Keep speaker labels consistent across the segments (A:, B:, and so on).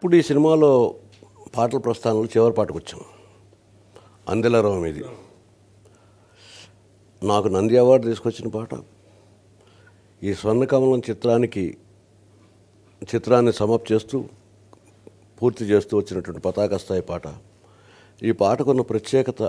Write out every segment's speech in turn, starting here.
A: ఇప్పుడు ఈ సినిమాలో పాటల ప్రస్థానంలో చివరి పాటకు వచ్చాం అందెలరం ఇది నాకు నంది అవార్డు తీసుకొచ్చిన పాట ఈ స్వర్ణకమలం చిత్రానికి చిత్రాన్ని సమాప్తి చేస్తూ పూర్తి చేస్తూ వచ్చినటువంటి పతాక స్థాయి పాట ఈ పాటకున్న ప్రత్యేకత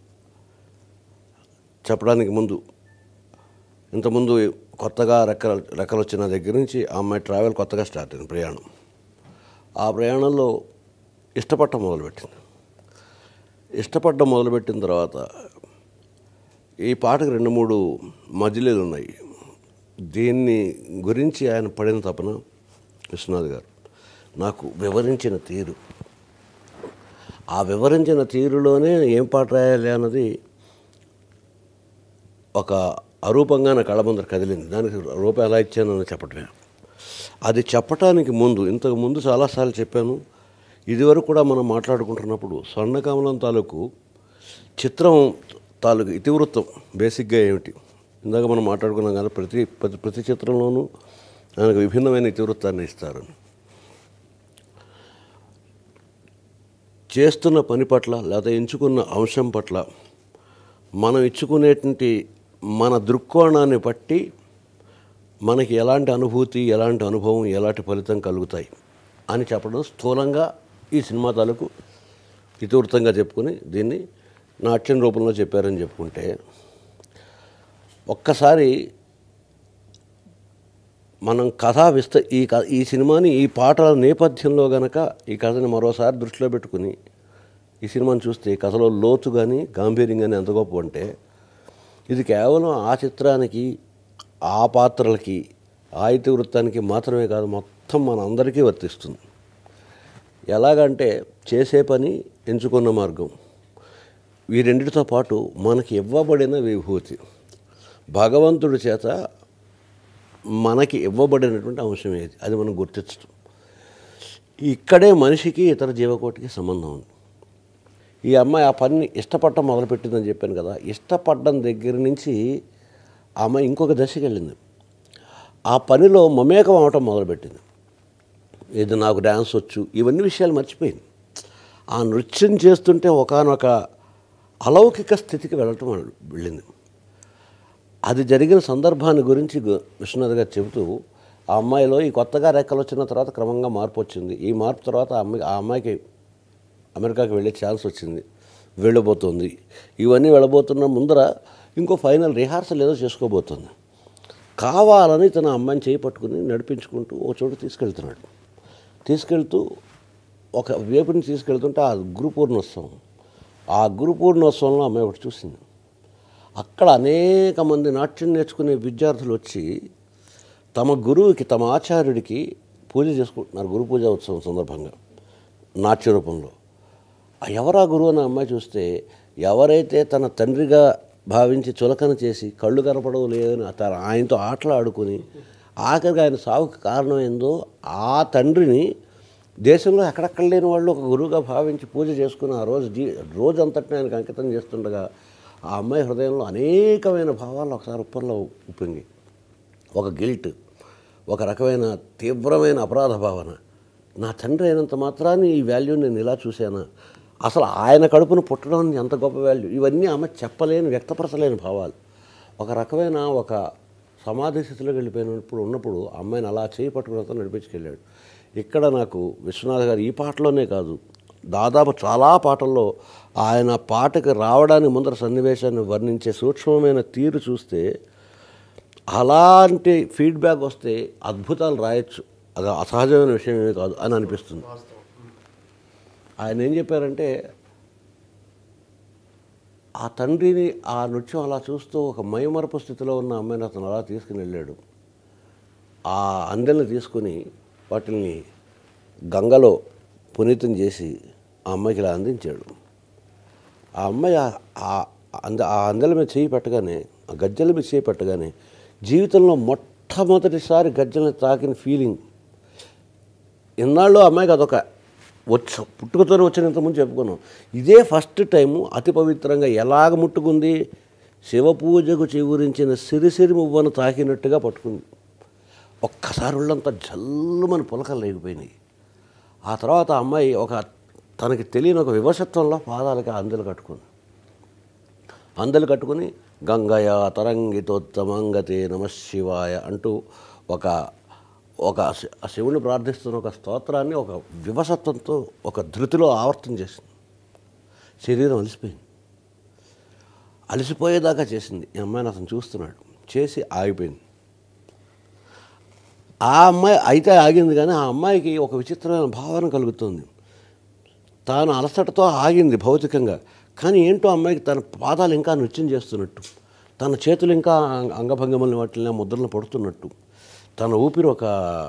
A: చెప్పడానికి ముందు ఇంతకుముందు కొత్తగా రెక్కలు రెక్కలు వచ్చిన దగ్గర నుంచి ఆ అమ్మాయి ట్రావెల్ కొత్తగా స్టార్ట్ అయింది ప్రయాణం ఆ ప్రయాణంలో ఇష్టపడటం మొదలుపెట్టింది ఇష్టపడడం మొదలుపెట్టిన తర్వాత ఈ పాటకు రెండు మూడు మజిలీలు ఉన్నాయి దీన్ని గురించి ఆయన పడిన తపన విశ్వనాథ్ గారు నాకు వివరించిన తీరు ఆ వివరించిన తీరులోనే ఏం పాట రాయాలి అన్నది ఒక అరూపంగా నా కళ్ళ ముందర కదిలింది దానికి రూపం ఎలా ఇచ్చానని చెప్పటమే అది చెప్పటానికి ముందు ఇంతకు ముందు చాలాసార్లు చెప్పాను ఇదివరకు కూడా మనం మాట్లాడుకుంటున్నప్పుడు స్వర్ణకమలం తాలూకు చిత్రం తాలూకు ఇతివృత్తం బేసిక్గా ఏమిటి ఇందాక మనం మాట్లాడుకున్నాం కదా ప్రతి ప్రతి ప్రతి చిత్రంలోనూ ఆయనకు విభిన్నమైన ఇతివృత్తాన్ని ఇస్తారు చేస్తున్న పని పట్ల లేదా ఎంచుకున్న అంశం పట్ల మనం ఇచ్చుకునేటువంటి మన దృక్కోణాన్ని బట్టి మనకి ఎలాంటి అనుభూతి ఎలాంటి అనుభవం ఎలాంటి ఫలితం కలుగుతాయి అని చెప్పడం స్థూలంగా ఈ సినిమా తాలూకు ఇతివృత్తంగా చెప్పుకొని దీన్ని నాట్యం రూపంలో చెప్పారని చెప్పుకుంటే ఒక్కసారి మనం కథా విస్త ఈ క ఈ సినిమాని ఈ పాటల నేపథ్యంలో గనక ఈ కథని మరోసారి దృష్టిలో పెట్టుకుని ఈ సినిమాని చూస్తే ఈ కథలో లోతు కానీ గాంభీర్యం కానీ ఎంత గొప్ప అంటే ఇది కేవలం ఆ చిత్రానికి ఆ పాత్రలకి ఆ ఇతివృత్తానికి మాత్రమే కాదు మొత్తం మన అందరికీ వర్తిస్తుంది ఎలాగంటే చేసే పని ఎంచుకున్న మార్గం ఈ రెండిటితో పాటు మనకి ఇవ్వబడిన విభూతి భగవంతుడి చేత మనకి ఇవ్వబడినటువంటి అంశం ఏది అది మనం గుర్తించడం ఇక్కడే మనిషికి ఇతర జీవకోటికి సంబంధం ఉంది ఈ అమ్మాయి ఆ పని ఇష్టపడటం మొదలుపెట్టిందని చెప్పాను కదా ఇష్టపడడం దగ్గర నుంచి ఆ అమ్మాయి ఇంకొక దశకి వెళ్ళింది ఆ పనిలో మమేకం అవటం మొదలుపెట్టింది ఇది నాకు డ్యాన్స్ వచ్చు ఇవన్నీ విషయాలు మర్చిపోయింది ఆ నృత్యం చేస్తుంటే ఒకనొక అలౌకిక స్థితికి వెళ్ళటం వెళ్ళింది అది జరిగిన సందర్భాన్ని గురించి గు- విశ్వనాథ్ గారు చెబుతూ ఆ అమ్మాయిలో ఈ కొత్తగా రెక్కలు వచ్చిన తర్వాత క్రమంగా మార్పు వచ్చింది ఈ మార్పు తర్వాత ఆ అమ్మాయి ఆ అమ్మాయికి అమెరికాకి వెళ్ళే ఛాన్స్ వచ్చింది వెళ్ళబోతుంది ఇవన్నీ వెళ్ళబోతున్న ముందర ఇంకో ఫైనల్ రిహార్సల్ ఏదో చేసుకోబోతుంది కావాలని తన అమ్మాయిని చేయి పట్టుకుని నడిపించుకుంటూ ఒక చోటు తీసుకెళ్తున్నాడు తీసుకెళ్తూ ఒక వేపుని తీసుకెళ్తుంటే ఆ గురు పూర్ణోత్సవం ఆ గురు పూర్ణోత్సవంలో అమ్మాయి ఒకటి చూసింది అక్కడ అనేక మంది నాట్యం నేర్చుకునే విద్యార్థులు వచ్చి తమ గురువుకి తమ ఆచార్యుడికి పూజ చేసుకుంటున్నారు గురు పూజ ఉత్సవం సందర్భంగా నాట్య రూపంలో ఆ ఎవరా గురువు అన్న అమ్మాయి చూస్తే ఎవరైతే తన తండ్రిగా భావించి చులకన చేసి కళ్ళు కనపడవు లేదని తన ఆయనతో ఆటలు ఆడుకుని ఆఖరికి ఆయన సావుకి కారణం ఏందో ఆ తండ్రిని దేశంలో ఎక్కడెక్కడ లేని వాళ్ళు ఒక గురువుగా భావించి పూజ చేసుకుని ఆ రోజు జీ రోజంతటిని ఆయనకు అంకితం చేస్తుండగా ఆ అమ్మాయి హృదయంలో అనేకమైన భావాలు ఒకసారి ఉప్పర్లో ఉప్పొంగి ఒక గిల్ట్ ఒక రకమైన తీవ్రమైన అపరాధ భావన నా తండ్రి అయినంత మాత్రాన్ని ఈ వాల్యూ నేను ఇలా చూశానా అసలు ఆయన కడుపును పుట్టడం ఎంత గొప్ప వాల్యూ ఇవన్నీ ఆమె చెప్పలేని వ్యక్తపరచలేని భావాలు ఒక రకమైన ఒక సమాధి స్థితిలోకి వెళ్ళిపోయినప్పుడు ఉన్నప్పుడు ఆ అమ్మాయిని అలా చేయి పట్టుకుని నడిపించుకెళ్ళాడు ఇక్కడ నాకు విశ్వనాథ్ గారు ఈ పాటలోనే కాదు దాదాపు చాలా పాటల్లో ఆయన పాటకి రావడానికి ముందర సన్నివేశాన్ని వర్ణించే సూక్ష్మమైన తీరు చూస్తే అలాంటి ఫీడ్బ్యాక్ వస్తే అద్భుతాలు రాయొచ్చు అది అసహజమైన విషయం ఏమీ కాదు అని అనిపిస్తుంది ఆయన ఏం చెప్పారంటే ఆ తండ్రిని ఆ నృత్యం అలా చూస్తూ ఒక మైమరపు స్థితిలో ఉన్న అమ్మాయిని అతను అలా తీసుకుని వెళ్ళాడు ఆ అందెల్ని తీసుకుని వాటిని గంగలో పునీతం చేసి ఆ అమ్మాయికి ఇలా అందించాడు ఆ అమ్మాయి ఆ- ఆ అంద ఆ అందెల మీద చేయి పెట్టగానే ఆ గజ్జల మీద చేయి పెట్టగానే జీవితంలో మొట్టమొదటిసారి గజ్జల్ని తాకిన ఫీలింగ్ ఇన్నాళ్ళు ఆ అమ్మాయికి అదొక వచ్చ పుట్టుకతోనే వచ్చినంత ముందు చెప్పుకున్నాం ఇదే ఫస్ట్ టైము అతి పవిత్రంగా ఎలాగ ముట్టుకుంది శివ పూజకు చిగురించిన సిరిసిరి మువ్వను తాకినట్టుగా పట్టుకుంది ఒక్కసారి ఒళ్ళంతా జల్లుమని పులకలు లేకపోయినాయి ఆ తర్వాత ఆ అమ్మాయి ఒక తనకి తెలియని ఒక వివశత్వంలో పాదాలకి అందెలు కట్టుకుంది అందెలు కట్టుకుని గంగయ తరంగితోత్తమంగతే నమ శివాయ అంటూ ఒక ఒక శి- ఆ శివుని ప్రార్థిస్తున్న ఒక స్తోత్రాన్ని ఒక వివసత్వంతో ఒక ధృతిలో ఆవర్తం చేసింది శరీరం అలసిపోయింది అలసిపోయేదాకా చేసింది ఈ అమ్మాయిని అతను చూస్తున్నాడు చేసి ఆగిపోయింది ఆ అమ్మాయి అయితే ఆగింది కానీ ఆ అమ్మాయికి ఒక విచిత్రమైన భావన కలుగుతుంది తాను అలసటతో ఆగింది భౌతికంగా కానీ ఏంటో అమ్మాయికి తన పాదాలు ఇంకా నృత్యం చేస్తున్నట్టు తన చేతులు ఇంకా అంగ- అంగభంగములను వాటిని ముద్రలను పడుతున్నట్టు తన ఊపిరి ఒక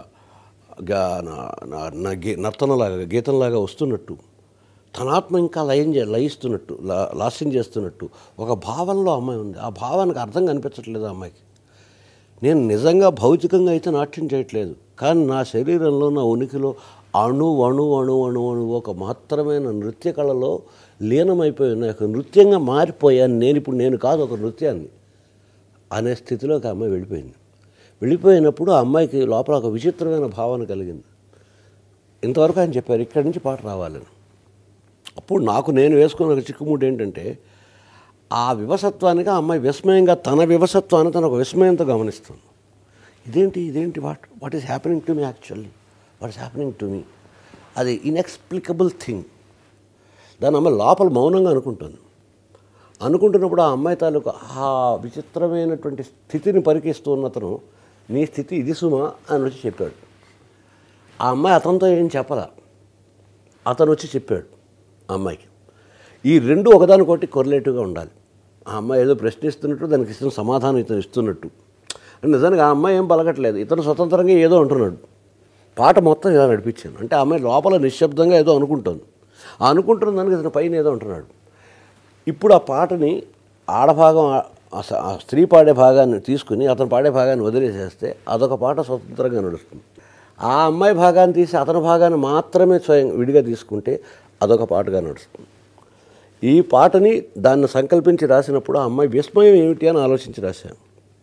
A: గా- నా- నా- నా గే- నర్తనలాగా గీతంలాగా వస్తున్నట్టు తన ఆత్మ ఇంకా లయం చే లయిస్తున్నట్టు లా- లాస్యం చేస్తున్నట్టు ఒక భావనలో అమ్మాయి ఉంది ఆ భావానికి అర్థం కనిపించట్లేదు ఆ అమ్మాయికి నేను నిజంగా భౌతికంగా అయితే నాట్యం చేయట్లేదు కానీ నా శరీరంలో నా ఉనికిలో అణు అణు అణు అణు అణు ఒక మాత్రమైన నృత్య కళలో లీనమైపోయి ఉన్న ఒక నృత్యంగా మారిపోయాను నేను ఇప్పుడు నేను కాదు ఒక నృత్యాన్ని అనే స్థితిలోకి ఆ అమ్మాయి వెళ్ళిపోయింది వెళ్ళిపోయినప్పుడు ఆ అమ్మాయికి లోపల ఒక విచిత్రమైన భావన కలిగింది ఇంతవరకు ఆయన చెప్పారు ఇక్కడి నుంచి పాట రావాలని అప్పుడు నాకు నేను వేసుకున్న ఒక చిక్కుముడి ఏంటంటే ఆ వివసత్వానికి ఆ అమ్మాయి విస్మయంగా తన వివసత్వాన్ని తన ఒక విస్మయంతో గమనిస్తుంది ఇదేంటి ఇదేంటి what what is happening to me actually what is happening to me అది ఇన్ఎక్స్ప్లికబుల్ థింగ్ దాని అమ్మాయి లోపల మౌనంగా అనుకుంటుంది అనుకుంటున్నప్పుడు ఆ అమ్మాయి తాలూకు ఆ విచిత్రమైనటువంటి స్థితిని పరికిస్తూ ఉన్నతను నీ స్థితి ఇది సుమా అని వచ్చి చెప్పాడు ఆ అమ్మాయి అతనితో ఏం చెప్పలా అతను వచ్చి చెప్పాడు ఆ అమ్మాయికి ఈ రెండు ఒకదానికొకటి కొరిలేటివ్గా ఉండాలి ఆ అమ్మాయి ఏదో ప్రశ్నిస్తున్నట్టు దానికి ఇస్తున్న సమాధానం ఇతను ఇస్తున్నట్టు అంటే నిజానికి ఆ అమ్మాయి ఏం పలకట్లేదు ఇతను స్వతంత్రంగా ఏదో అంటున్నాడు పాట మొత్తం ఇలా నడిపించాను అంటే ఆ అమ్మాయి లోపల నిశ్శబ్దంగా ఏదో అనుకుంటుంది ఆ అనుకుంటున్న దానికి ఇతను పైన ఏదో అంటున్నాడు ఇప్పుడు ఆ పాటని ఆడభాగం ఆ- ఆ స- ఆ స్త్రీ పాడే భాగాన్ని తీసుకుని అతను పాడే భాగాన్ని వదిలేసేస్తే అదొక పాట స్వతంత్రంగా నడుస్తుంది ఆ అమ్మాయి భాగాన్ని తీసి అతని భాగాన్ని మాత్రమే స్వయం విడిగా తీసుకుంటే అదొక పాటగా నడుస్తుంది ఈ పాటని దాన్ని సంకల్పించి రాసినప్పుడు ఆ అమ్మాయి విస్మయం ఏమిటి అని ఆలోచించి రాశాను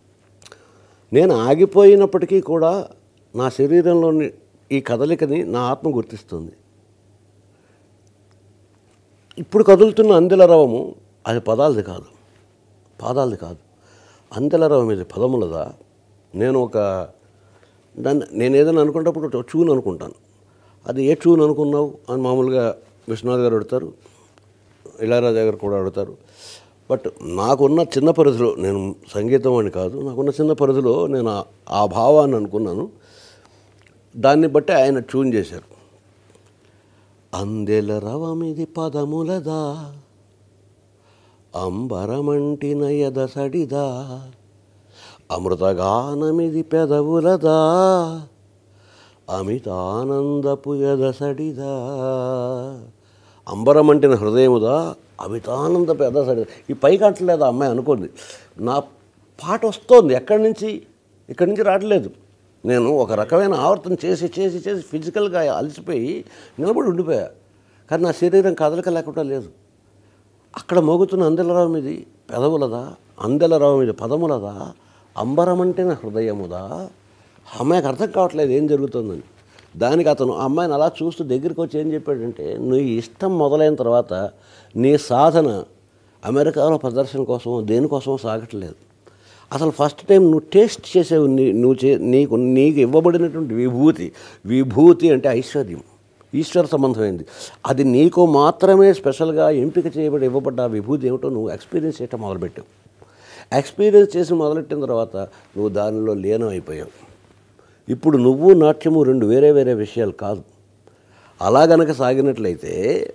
A: నేను ఆగిపోయినప్పటికీ కూడా నా శరీరంలోని ఈ కదలికని నా ఆత్మ గుర్తిస్తుంది ఇప్పుడు కదులుతున్న అందెల రవము అది పదాలది కాదు పాదాలది కాదు అందెల రవం ఇది పదములదా నేను ఒక దాన్ని నేను ఏదైనా అనుకున్నప్పుడు ఒక ట్యూన్ అనుకుంటాను అది ఏ ట్యూన్ అనుకున్నావు అని మామూలుగా విశ్వనాథ్ గారు అడుగుతారు ఇళయరాజా గారు కూడా అడుగుతారు బట్ నాకున్న చిన్న పరిధిలో నేను సంగీతం అని కాదు నాకున్న చిన్న పరిధిలో నేను ఆ- ఆ భావాన్ని అనుకున్నాను దాన్ని బట్టి ఆయన ట్యూన్ చేశారు అందెల రవమిది పదములదా అంబరమంటిన ఎదసడిదా అమృతగానమిది పెదవులదా అమితానందపు ఎదసడిదా అంబరమంటిన హృదయముదా అమితానందపు ఎదసడిదా ఈ పైకి అంటలేదు ఆ అమ్మాయి అనుకోండి నా పాట వస్తోంది ఎక్కడి నుంచి ఇక్కడి నుంచి రావట్లేదు నేను ఒక రకమైన ఆవర్తన చేసి చేసి చేసి ఫిజికల్గా అలసిపోయి నిలబడి ఉండిపోయా కానీ నా శరీరం కదలిక లేకుండా లేదు అక్కడ మోగుతున్న అందెలరావు ఇది పెదవులదా అందెలరావు ఇది పదములదా అంబరమంటేన హృదయముదా ఆ అమ్మాయికి అర్థం కావట్లేదు ఏం జరుగుతుందని దానికి అతను ఆ అమ్మాయిని అలా చూస్తూ దగ్గరికి వచ్చి ఏం చెప్పాడంటే నువ్వు ఇష్టం మొదలైన తర్వాత నీ సాధన అమెరికాలో ప్రదర్శన కోసం దేనికోసం సాగట్లేదు అసలు ఫస్ట్ టైం నువ్వు టేస్ట్ చేసేవు నీ నువ్వు చే నీకు నీకు ఇవ్వబడినటువంటి విభూతి విభూతి అంటే ఐశ్వర్యం ఈశ్వర సంబంధమైంది అది నీకు మాత్రమే స్పెషల్గా ఎంపిక చేయబడి ఇవ్వబడ్డ ఆ విభూతి ఏమిటో నువ్వు ఎక్స్పీరియన్స్ చేయటం మొదలుపెట్టావు ఎక్స్పీరియన్స్ చేసి మొదలెట్టిన తర్వాత నువ్వు దానిలో లీనం అయిపోయావు ఇప్పుడు నువ్వు నాట్యము రెండు వేరే వేరే విషయాలు కాదు అలా గనక సాగినట్లయితే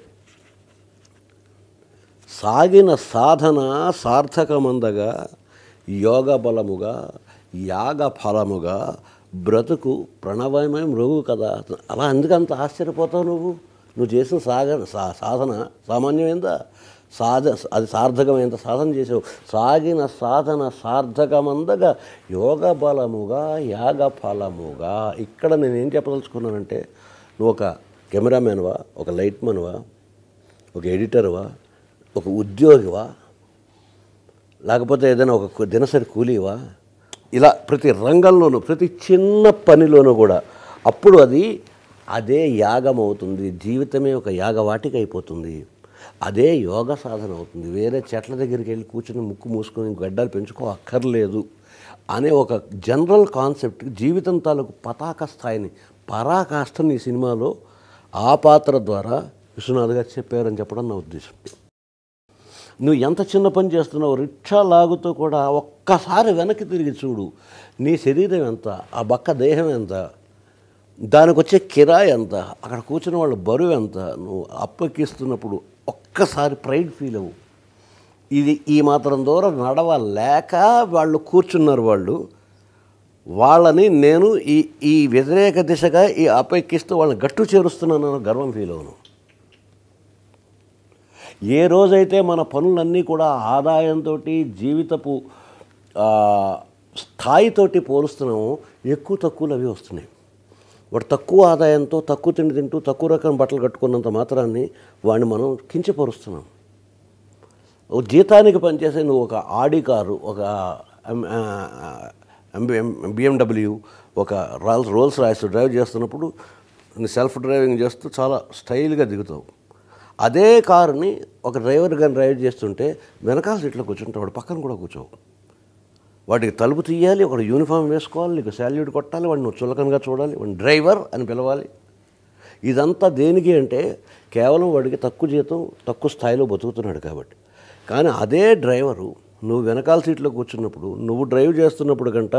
A: సాగిన సాధన సార్థకమందగా యోగ బలముగా యాగ ఫలముగా బ్రతుకు ప్రణవమై మృగు కదా అలా ఎందుకంత ఆశ్చర్యపోతావు నువ్వు నువ్వు చేసిన సాగ సా- సాధన సామాన్యమైందా సాధ అది సార్థకమైనంత సాధన చేసావు సాగిన సాధన సార్థకమందగా యోగ బలముగా యాగ ఫలముగా ఇక్కడ నేను ఏం చెప్పదలుచుకున్నానంటే నువ్వు ఒక కెమెరామెన్వా ఒక లైట్మన్వా ఒక ఎడిటర్వా ఒక ఉద్యోగివా లేకపోతే ఏదైనా ఒక కు- దినసరి కూలీవా ఇలా ప్రతి రంగంలోనూ ప్రతి చిన్న పనిలోనూ కూడా అప్పుడు అది అదే యాగం అవుతుంది జీవితమే ఒక యాగవాటిక అయిపోతుంది అదే యోగ సాధన అవుతుంది వేరే చెట్ల దగ్గరికి వెళ్ళి కూర్చొని ముక్కు మూసుకొని గడ్డలు పెంచుకో అక్కర్లేదు అనే ఒక జనరల్ కాన్సెప్ట్ జీవితం తాలూకు పతాక స్థాయిని పరాకాష్ఠని ఈ సినిమాలో ఆ పాత్ర ద్వారా విశ్వనాథ్ గారు చెప్పారని చెప్పడం నా ఉద్దేశం నువ్వు ఎంత చిన్న పని చేస్తున్నావు రిక్షా లాగుతూ కూడా ఒక్కసారి వెనక్కి తిరిగి చూడు నీ శరీరం ఎంత ఆ బక్క దేహం ఎంత దానికి వచ్చే కిరాయి ఎంత అక్కడ కూర్చున్న వాళ్ళ బరువు ఎంత నువ్వు అప్పెక్కిస్తున్నప్పుడు ఒక్కసారి ప్రైడ్ ఫీల్ అవ్వు ఇది ఈ మాత్రం దూరం నడవలేక వాళ్ళు కూర్చున్నారు వాళ్ళు వాళ్ళని నేను ఈ ఈ వ్యతిరేక దిశగా ఈ అపెక్కిస్తూ వాళ్ళని గట్టు చేరుస్తున్నాను గర్వం ఫీల్ అవును ఏ రోజైతే మన పనులన్నీ కూడా ఆదాయంతో జీవితపు ఆ, స్థాయితోటి పోలుస్తున్నామో ఎక్కువ తక్కువలు అవి వస్తున్నాయి వాడు తక్కువ ఆదాయంతో తక్కువ తిండి తింటూ తక్కువ రకం బట్టలు కట్టుకున్నంత మాత్రాన్ని వాడిని మనం కించపరుస్తున్నాం ఓ జీతానికి పనిచేసే నువ్వు ఒక ఆడి కారు ఒక బిఎండబ్ల్యూ ఒక రాల్స్ రోల్స్ రాయిస్ డ్రైవ్ చేస్తున్నప్పుడు నీ సెల్ఫ్ డ్రైవింగ్ చేస్తూ చాలా స్టైల్గా దిగుతావు అదే కారుని ఒక డ్రైవర్ కానీ డ్రైవ్ చేస్తుంటే వెనకాల సీట్లో కూర్చుంటే వాడు పక్కన కూడా కూర్చోవు వాడికి తలుపు తీయాలి ఒక యూనిఫామ్ వేసుకోవాలి నీకు శాల్యూట్ కొట్టాలి వాడిని నువ్వు చులకనగా చూడాలి వాడిని డ్రైవర్ అని పిలవాలి ఇదంతా దేనికి అంటే కేవలం వాడికి తక్కువ జీతం తక్కువ స్థాయిలో బతుకుతున్నాడు కాబట్టి కానీ అదే డ్రైవరు నువ్వు వెనకాల సీట్లో కూర్చున్నప్పుడు నువ్వు డ్రైవ్ చేస్తున్నప్పుడు కంట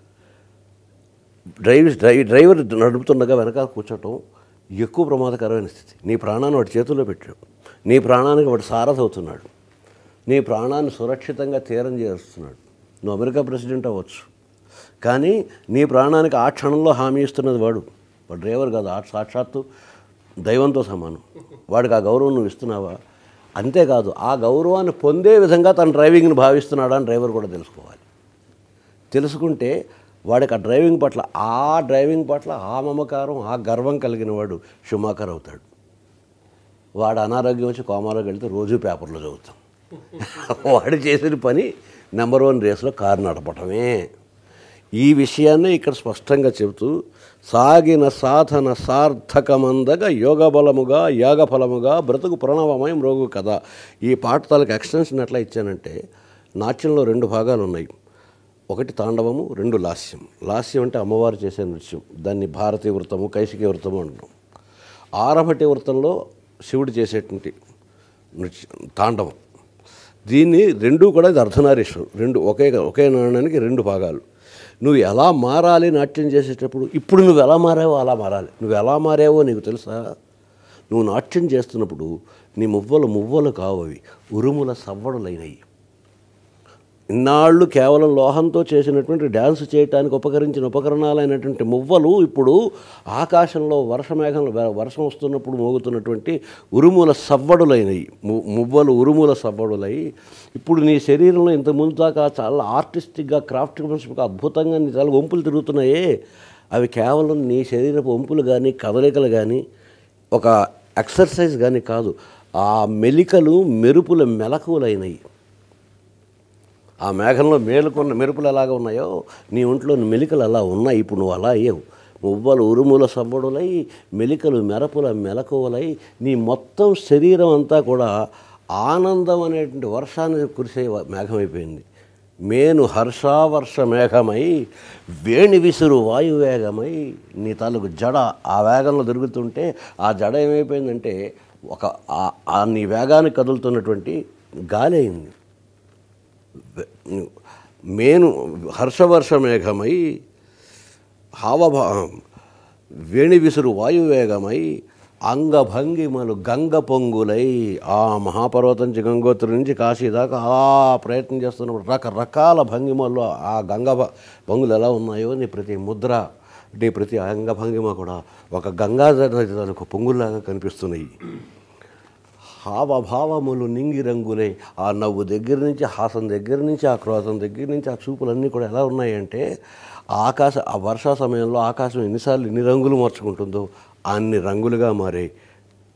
A: డ్రైవ్ డ్రైవ్ డ్రైవర్ నడుపుతుండగా వెనకాల కూర్చోటం ఎక్కువ ప్రమాదకరమైన స్థితి నీ ప్రాణాన్ని వాడి చేతుల్లో పెట్టాడు నీ ప్రాణానికి వాడు సారథి అవుతున్నాడు నీ ప్రాణాన్ని సురక్షితంగా తీరం చేస్తున్నాడు నువ్వు అమెరికా ప్రెసిడెంట్ అవ్వచ్చు కానీ నీ ప్రాణానికి ఆ క్షణంలో హామీ ఇస్తున్నది వాడు వాడు డ్రైవర్ కాదు ఆ సాక్షాత్తు దైవంతో సమానం వాడికి ఆ గౌరవం నువ్వు ఇస్తున్నావా అంతేకాదు ఆ గౌరవాన్ని పొందే విధంగా తన డ్రైవింగ్ని భావిస్తున్నాడా అని డ్రైవర్ కూడా తెలుసుకోవాలి తెలుసుకుంటే వాడికి ఆ డ్రైవింగ్ పట్ల ఆ డ్రైవింగ్ పట్ల ఆ మమకారం ఆ గర్వం కలిగిన వాడు షుమాకర్ అవుతాడు వాడు అనారోగ్యం వచ్చి కోమాలోకి వెళ్తే రోజు పేపర్లో చదువుతాం వాడు చేసిన పని నెంబర్ వన్ రేస్లో కారు నడపటమే ఈ విషయాన్ని ఇక్కడ స్పష్టంగా చెబుతూ సాగిన సాధన సార్థకమందగా యోగ బలముగా యాగ ఫలముగా బ్రతుకు ప్రణవమయం రోగు కథ ఈ పాట తాలూకు ఎక్స్టెన్షన్ ఎట్లా ఇచ్చానంటే నాట్యంలో రెండు భాగాలు ఉన్నాయి ఒకటి తాండవము రెండు లాస్యం లాస్యం అంటే అమ్మవారు చేసే నృత్యం దాన్ని భారతీయ వృత్తము కైసికీ వృత్తము అంటాం ఆరభటి వృత్తంలో శివుడు చేసేటువంటి నృత్యం తాండవం దీన్ని రెండు కూడా ఇది అర్ధనారీశ్వరు రెండు ఒకే ఒకే నాణ్యానికి రెండు భాగాలు నువ్వు ఎలా మారాలి నాట్యం చేసేటప్పుడు ఇప్పుడు నువ్వు ఎలా మారావో అలా మారాలి నువ్వు ఎలా మారావో నీకు తెలుసా నువ్వు నాట్యం చేస్తున్నప్పుడు నీ మువ్వలు మువ్వలు కావవి ఉరుముల సవ్వడులైనవి ఇన్నాళ్ళు కేవలం లోహంతో చేసినటువంటి డ్యాన్స్ చేయటానికి ఉపకరించిన ఉపకరణాలైనటువంటి మువ్వలు ఇప్పుడు ఆకాశంలో వర్షమేఘంలో వ- వర్షం వస్తున్నప్పుడు మోగుతున్నటువంటి ఉరుముల సవ్వడులైనవి ము- మువ్వలు ఉరుముల సవ్వడులై ఇప్పుడు నీ శరీరంలో ఇంత ముందు దాకా చాలా ఆర్టిస్టిక్గా క్రాఫ్ట్మెన్షిప్గా అద్భుతంగా నీ చాలా వంపులు తిరుగుతున్నాయే అవి కేవలం నీ శరీరపు వంపులు కానీ కదలికలు కానీ ఒక ఎక్సర్సైజ్ కానీ కాదు ఆ మెలికలు మెరుపుల మెలకువలైనవి ఆ మేఘంలో మేలుకున్న మెరుపులు ఎలాగ ఉన్నాయో నీ ఒంట్లో మెలికలు అలా ఉన్నాయి ఇప్పుడు నువ్వు అలా అయ్యావు మువ్వలు ఉరుముల సవ్వడులై మెలికలు మెరపుల మెలకువలై నీ మొత్తం శరీరం అంతా కూడా ఆనందం అనేటువంటి వర్షాన్ని కురిసే వ- మేఘమైపోయింది మేను హర్షావర్ష మేఘమై వేణి విసురు వాయువేగమై నీ తాలూకు జడ ఆ వేగంలో తిరుగుతుంటే ఆ జడ ఏమైపోయిందంటే ఒక ఆ- ఆ నీ వేగానికి కదులుతున్నటువంటి గాలి అయింది మేను హర్షవర్ష మేఘమై హావభా వేణి విసురు వాయువేగమై అంగభంగిమలు గంగ పొంగులై ఆ మహాపర్వతం నుంచి గంగోత్రి నుంచి కాశీ దాకా ఆ ప్రయత్నం చేస్తున్నప్పుడు రకరకాల భంగిమల్లో ఆ గంగ భ- భంగులు ఎలా ఉన్నాయో నీ ప్రతి ముద్ర నీ ప్రతి అంగభంగిమ కూడా ఒక గంగాధర ఒక పొంగులాగా కనిపిస్తున్నాయి హావభావములు నింగి రంగులే ఆ నవ్వు దగ్గర నుంచి హాసం దగ్గర నుంచి ఆ క్రోధం దగ్గర నుంచి ఆ చూపులన్నీ కూడా ఎలా ఉన్నాయంటే ఆ ఆకాశ ఆ వర్షా సమయంలో ఆకాశం ఎన్నిసార్లు ఎన్ని రంగులు మార్చుకుంటుందో అన్ని రంగులుగా మారాయి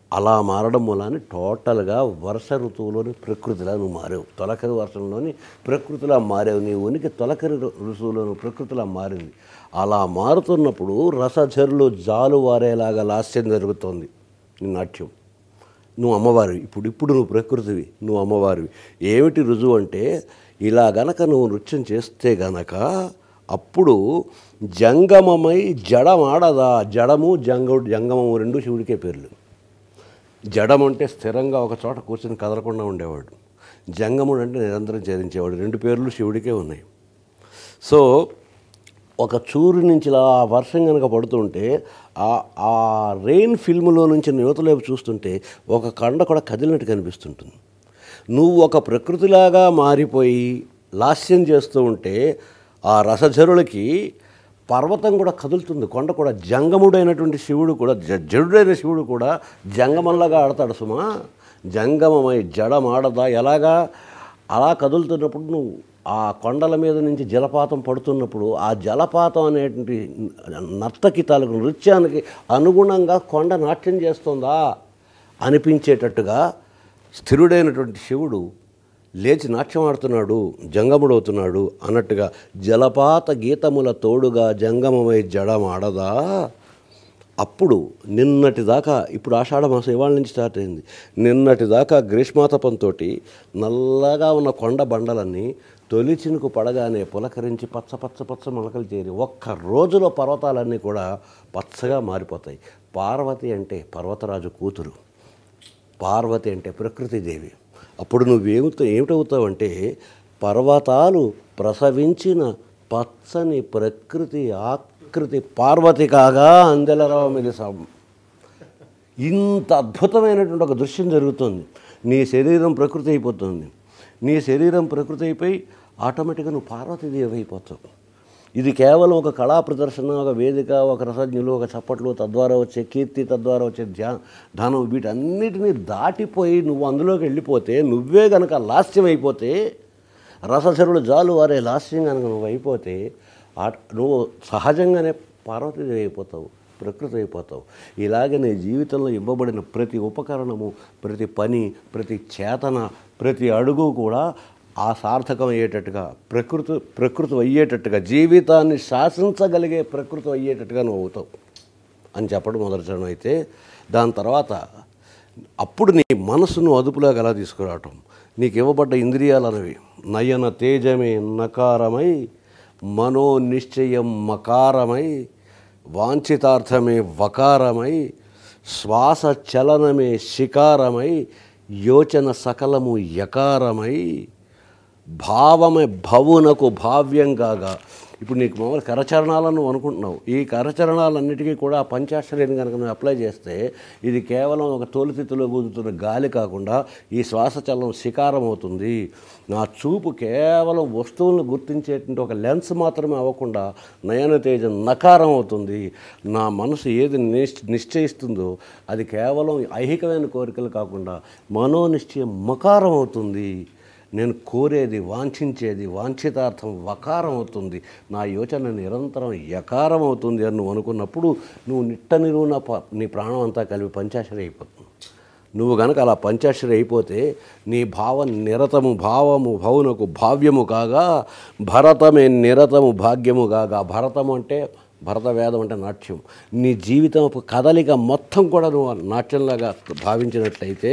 A: అలా మారడం మూలాన్ని టోటల్గా వర్ష ఋతువులోని ప్రకృతిలా నువ్వు మారావు తొలకరి వర్షంలోని ప్రకృతిలా మారావు నీ ఉనికి తొలకరి ఋ- ఋతువులోని ప్రకృతిలా మారింది అలా మారుతున్నప్పుడు రసఝరులు జాలు వారేలాగా లాస్యం జరుగుతోంది నీ నాట్యం నువ్వు అమ్మవారివి ఇప్పుడు ఇప్పుడు నువ్వు ప్రకృతివి నువ్వు అమ్మవారివి ఏమిటి రుజువు అంటే ఇలా గనక నువ్వు నృత్యం చేస్తే గనక అప్పుడు జంగమమై జడమాడదా జడము జంగ జంగమము రెండు శివుడికే పేర్లు జడం అంటే స్థిరంగా ఒక చోట కూర్చొని కదలకుండా ఉండేవాడు జంగముడు అంటే నిరంతరం చేరించేవాడు రెండు పేర్లు శివుడికే ఉన్నాయి సో ఒక చూరు నుంచి ఇలా ఆ వర్షం కనుక పడుతుంటే ఆ ఆ రెయిన్ ఫిల్మ్లో నుంచి యువతలేపు చూస్తుంటే ఒక కండ కూడా కదిలినట్టు కనిపిస్తుంటుంది నువ్వు ఒక ప్రకృతిలాగా మారిపోయి లాస్యం చేస్తూ ఉంటే ఆ రసజరులకి పర్వతం కూడా కదులుతుంది కొండ కూడా జంగముడైనటువంటి శివుడు కూడా జ- జడుడైన శివుడు కూడా జంగమంలాగా ఆడతాడు సుమా జంగమమై జడమాడదా ఎలాగా అలా కదులుతున్నప్పుడు నువ్వు ఆ కొండల మీద నుంచి జలపాతం పడుతున్నప్పుడు ఆ జలపాతం అనేటువంటి నర్తకి తాలూకు నృత్యానికి అనుగుణంగా కొండ నాట్యం చేస్తుందా అనిపించేటట్టుగా స్థిరుడైనటువంటి శివుడు లేచి నాట్యం ఆడుతున్నాడు జంగముడవుతున్నాడు అన్నట్టుగా జలపాత గీతముల తోడుగా జంగమమై జడమాడదా అప్పుడు నిన్నటి దాకా ఇప్పుడు ఆషాఢ మాసం ఇవాళ నుంచి స్టార్ట్ అయింది నిన్నటి దాకా గ్రీష్మాతపంతో నల్లగా ఉన్న కొండ బండలన్నీ తొలి చినుకు పడగానే పులకరించి పచ్చ పచ్చ పచ్చ మొలకలు చేరి ఒక్క రోజులో పర్వతాలన్నీ కూడా పచ్చగా మారిపోతాయి పార్వతి అంటే పర్వతరాజు కూతురు పార్వతి అంటే ప్రకృతిదేవి అప్పుడు నువ్వేమితో ఏమిటవుతావంటే పర్వతాలు ప్రసవించిన పచ్చని ప్రకృతి ఆకృతి పార్వతి కాగా అందెలరావు మిలిసాం ఇంత అద్భుతమైనటువంటి ఒక దృశ్యం జరుగుతుంది నీ శరీరం ప్రకృతి అయిపోతుంది నీ శరీరం ప్రకృతి అయిపోయి ఆటోమేటిక్గా నువ్వు పార్వతీదేవి అయిపోతావు ఇది కేవలం ఒక కళా ప్రదర్శన ఒక వేదిక ఒక రసజ్ఞులు ఒక చప్పట్లు తద్వారా వచ్చే కీర్తి తద్వారా వచ్చే ధ్యా ధానం వీటన్నిటినీ దాటిపోయి నువ్వు అందులోకి వెళ్ళిపోతే నువ్వే గనక లాస్యం అయిపోతే రససరులు జాలు వారే లాస్యం కనుక నువ్వు అయిపోతే ఆ నువ్వు సహజంగానే పార్వతీదేవి అయిపోతావు ప్రకృతి అయిపోతావు ఇలాగే నీ జీవితంలో ఇవ్వబడిన ప్రతి ఉపకరణము ప్రతి పని ప్రతి చేతన ప్రతి అడుగు కూడా ఆ సార్థకం అయ్యేటట్టుగా ప్రకృతి ప్రకృతి అయ్యేటట్టుగా జీవితాన్ని శాసించగలిగే ప్రకృతి అయ్యేటట్టుగా నువ్వు అవుతావు అని చెప్పడం మొదటి చరణం అయితే దాని తర్వాత అప్పుడు నీ మనసును అదుపులోకి ఎలా తీసుకురావటం నీకు ఇవ్వబడ్డ ఇంద్రియాలు అనేవి నయన తేజమే నకారమై మనో నిశ్చయం మకారమై వాంఛితార్థమే వకారమై శ్వాస చలనమే శికారమై యోచన సకలము యకారమై భావమే భవునకు భావ్యం కాగా ఇప్పుడు నీకు మామూలు కరచరణాలను నువ్వు అనుకుంటున్నావు ఈ కరచరణాలన్నిటికీ కూడా పంచాక్షరిని కనుక నువ్వు అప్లై చేస్తే ఇది కేవలం ఒక తోలితిత్తులో గుంజుతున్న గాలి కాకుండా ఈ శ్వాసచలనం శికారం అవుతుంది నా చూపు కేవలం వస్తువులను గుర్తించేటువంటి ఒక లెన్స్ మాత్రమే అవ్వకుండా నయన తేజం నకారం అవుతుంది నా మనసు ఏది నిశ్చ నిశ్చయిస్తుందో అది కేవలం ఐహికమైన కోరికలు కాకుండా మనోనిశ్చయం మకారం అవుతుంది నేను కోరేది వాంఛించేది వాంఛితార్థం వకారం అవుతుంది నా యోచన నిరంతరం యకారం అవుతుంది అని నువ్వు అనుకున్నప్పుడు నువ్వు నిట్ట నిరువున ప- నీ ప్రాణం అంతా కలిపి పంచాశరి అయిపోతుంది నువ్వు గనక అలా పంచాక్షరి అయిపోతే నీ భావం నిరతము భావము భౌనకు భావ్యము కాగా భరతమే నిరతము భాగ్యము కాగా భరతము అంటే భరత వేదం అంటే నాట్యం నీ జీవితం కదలిక మొత్తం కూడా నువ్వు నాట్యంలాగా భావించినట్లయితే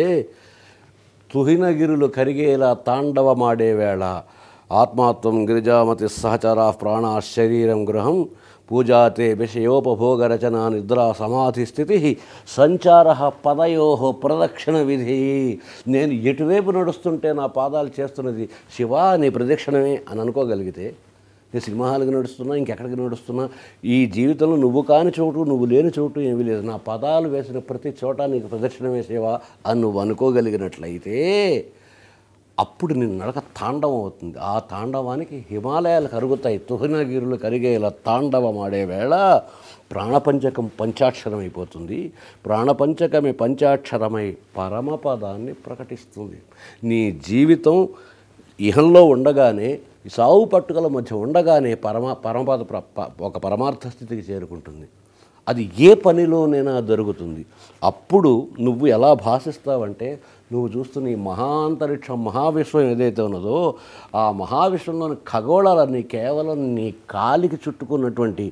A: తుహినగిరులు కరిగేలా తాండవమాడే వేళ ఆత్మాత్వం గిరిజామతి సహచరా ప్రాణ శరీరం గృహం పూజాతే విషయోపభోగ రచన నిద్రా సమాధి స్థితి సంచార పదయో ప్రదక్షిణ విధి నేను ఎటువైపు నడుస్తుంటే నా పాదాలు చేస్తున్నది శివా నీ ప్రదక్షిణమే అని అనుకోగలిగితే నేను సినిమా హాల్కి నడుస్తున్నా ఇంకెక్కడికి నడుస్తున్నా ఈ జీవితంలో నువ్వు కాని చోటు నువ్వు లేని చోటు ఏమీ లేదు నా పదాలు వేసిన ప్రతి చోట నీకు ప్రదక్షిణ వేసేవా అని నువ్వు అనుకోగలిగినట్లయితే అప్పుడు నీ నడక తాండవం అవుతుంది ఆ తాండవానికి హిమాలయాలు కరుగుతాయి తుహినగిరులు కరిగేలా తాండవం ఆడే వేళ ప్రాణపంచకం పంచాక్షరం అయిపోతుంది ప్రాణపంచకమే పంచాక్షరమై పరమపదాన్ని ప్రకటిస్తుంది నీ జీవితం ఇహంలో ఉండగానే ఈ సావు పట్టుకల మధ్య ఉండగానే పరమ పరమపద ప్ర- ప- ఒక పరమార్థ స్థితికి చేరుకుంటుంది అది ఏ పనిలోనైనా జరుగుతుంది అప్పుడు నువ్వు ఎలా భాషిస్తావంటే నువ్వు చూస్తున్న ఈ మహాంతరిక్షం మహావిశ్వం ఏదైతే ఉన్నదో ఆ మహావిశ్వంలోని ఖగోళాలన్నీ కేవలం నీ కాలికి చుట్టుకున్నటువంటి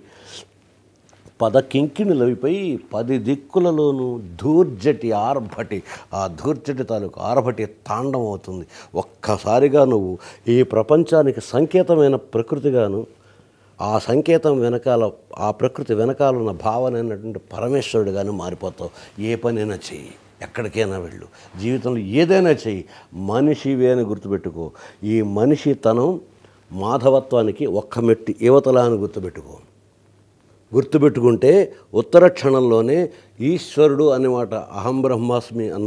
A: పదకింకిణులవిపై పది దిక్కులలోనూ ధూర్జటి ఆర్భటి ఆ ధూర్జటి తాలూకు ఆర్భటి తాండం అవుతుంది ఒక్కసారిగా నువ్వు ఈ ప్రపంచానికి సంకేతమైన ప్రకృతిగాను ఆ సంకేతం వెనకాల ఆ ప్రకృతి వెనకాల ఉన్న భావన అయినటువంటి పరమేశ్వరుడుగాను మారిపోతావు ఏ పనైనా చెయ్యి ఎక్కడికైనా వెళ్ళు జీవితంలో ఏదైనా చెయ్యి మనిషివే అని గుర్తుపెట్టుకో ఈ మనిషితనం మాధవత్వానికి ఒక్క మెట్టి యువతల అని గుర్తుపెట్టుకో గుర్తుపెట్టుకుంటే ఉత్తర క్షణంలోనే ఈశ్వరుడు అనే మాట అహం బ్రహ్మాస్మి అన్న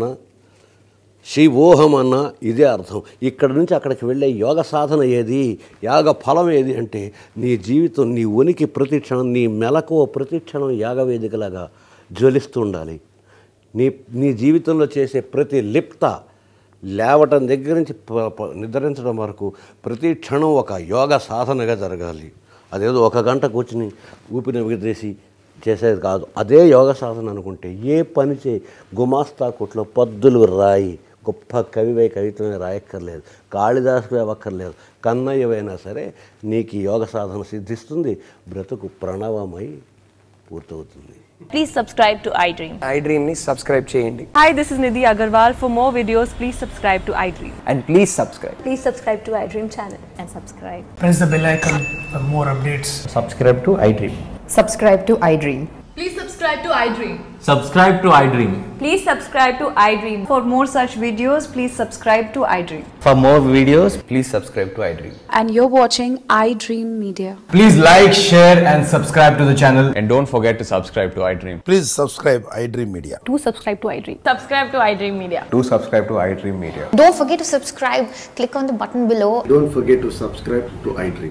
A: శివోహం అన్న ఇదే అర్థం ఇక్కడ నుంచి అక్కడికి వెళ్ళే యోగ సాధన ఏది యాగ ఫలం ఏది అంటే నీ జీవితం నీ ఉనికి ప్రతి క్షణం నీ మెలకువ ప్రతి క్షణం యాగవేదికలాగా జ్వలిస్తూ ఉండాలి నీ నీ జీవితంలో చేసే ప్రతి లిప్త లేవటం దగ్గర నుంచి ప- ప- నిద్రించడం వరకు ప్రతి క్షణం ఒక యోగ సాధనగా జరగాలి అదేదో ఒక గంట కూర్చుని ఊపిరి విదిలేసి చేసేది కాదు అదే యోగ సాధన అనుకుంటే ఏ పని చేయి గుమాస్తా కొట్లో పద్దులు రాయి గొప్ప కవివై కవిత్వమే రాయక్కర్లేదు కాళిదాసువే అవ్వక్కర్లేదు కన్నయ్యవైనా సరే నీకు ఈ యోగ సాధన సిద్ధిస్తుంది బ్రతుకు ప్రణవమై పూర్తవుతుంది
B: Please subscribe to iDream.
C: ఐ డ్రీమ్ని సబ్స్క్రైబ్ చేయండి
D: Hi, this is Nidhi Agarwal. For more videos, please subscribe to iDream.
C: And please subscribe
E: Please subscribe to iDream channel.
B: And subscribe.
F: press the bell icon for more updates.
C: Subscribe to iDream
G: subscribe to iDream.
H: Please subscribe to iDream.
I: Subscribe to iDream.
D: Please subscribe to iDream. For more such videos, please subscribe to iDream.
C: For more videos please subscribe to iDream
J: and you're watching iDream Media.
I: Please like, share, and subscribe to the channel. And don't forget to subscribe to iDream.
K: Please subscribe iDream Media.
E: Do subscribe to iDream.
B: Subscribe to iDream Media.
I: Do subscribe to iDream Media.
E: Don't forget to subscribe. Click on the button below
K: Don't forget to subscribe to iDream.